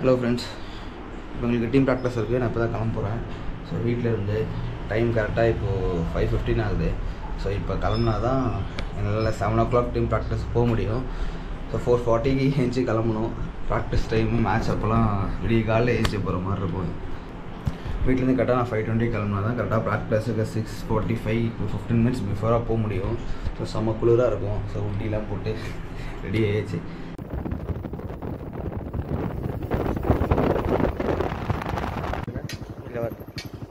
Hello friends இப்போ எங்களுக்கு team practice இருக்குது நான் இப்போ தான் கிளம்ப போகிறேன் ஸோ வீட்டில் இருந்து டைம் கரெக்டாக இப்போது ஃபைவ் ஃபிஃப்டின் ஆகுது ஸோ இப்போ கிளம்புனா தான் என்னால் seven o'clock team practice போக முடியும் ஸோ ஃபோர் ஃபார்ட்டிக்கு ஏஞ்சி கிளம்பணும் ப்ராக்டிஸ் டைமு மேட்ச் அப்போல்லாம் விடிய காலையில் ஏஞ்சி போகிற மாதிரி இருக்கும் வீட்டிலேருந்து கரெக்டாக நான் ஃபைவ் டுவெண்ட்டி கிளம்புனா தான் கரெக்டாக ப்ராக்டிஸுக்கு six forty five fifteen minutes பிஃபோராக போக முடியும் ஸோ செம்ம குளிராக இருக்கும் ஸோ ஊட்டிலாம் போட்டு ரெடி ஆயிடுச்சு இல்லை வருது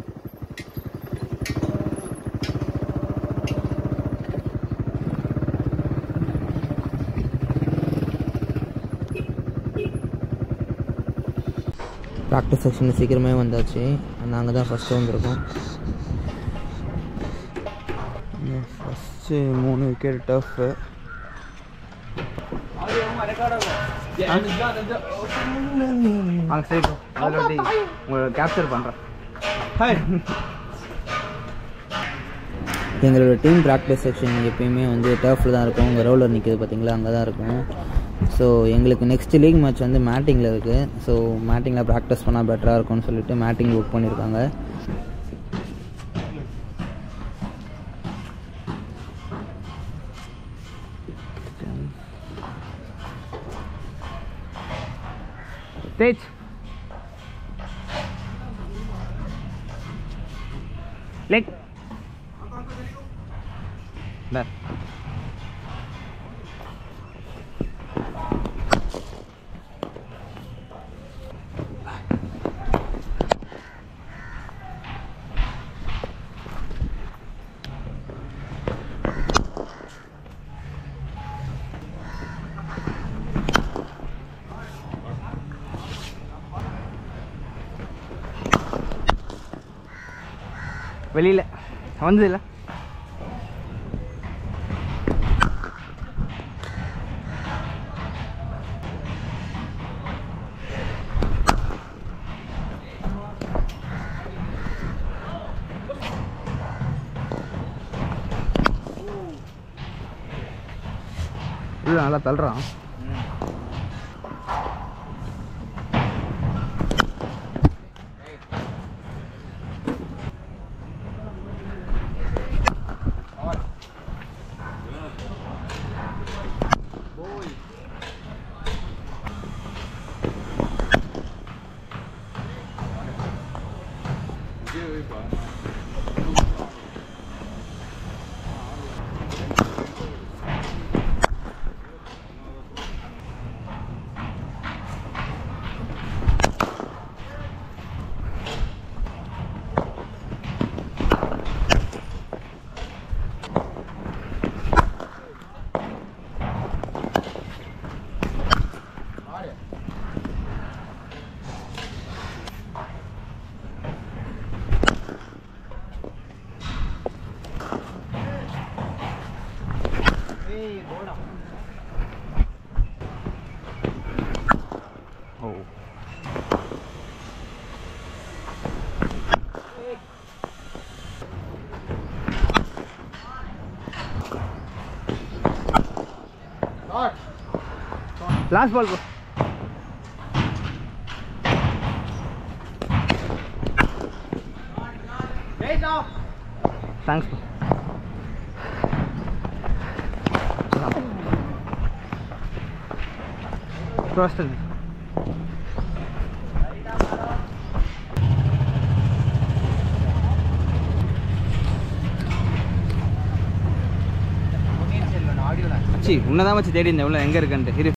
ப்ராக்டிஸ் செக்ஷன் சீக்கிரமே வந்தாச்சு நாங்கள் தான் ஃபஸ்ட்டு வந்திருக்கோம் ஃபஸ்ட்டு மூணு விக்கெட் டஃப்பு வாங்க சரி அதில் ஒட்டி உங்களை கேப்சர் பண்ணுறேன் எங்களோட டீம் ப்ராக்டிஸ் செக்ஷன் எப்பயுமே வந்து டர்ஃபில் தான் இருக்கும் உங்கள் ரோலர் நிற்கிது பார்த்தீங்களா அங்கே தான் இருக்கும் ஸோ எங்களுக்கு நெக்ஸ்ட் லீக் மேட்ச் வந்து மேட்டிங்கில் இருக்குது ஸோ மேட்டிங்கில் ப்ராக்டிஸ் பண்ணால் பெட்டராக இருக்கும்னு சொல்லிட்டு மேட்டிங் புக் பண்ணியிருக்காங்க தேஜ் லெக் There. வெளியில் வந்தது இல்லை உள்ள நல்லா தள்ளுறான் ஓ லாஸ்ட் பால் போ தேங்க்ஸ் ரோஸ்டர் சி உன்னதான் வச்சு தேடி இருந்தேன் உள்ள எங்கே இருக்குன்ட்டு இரு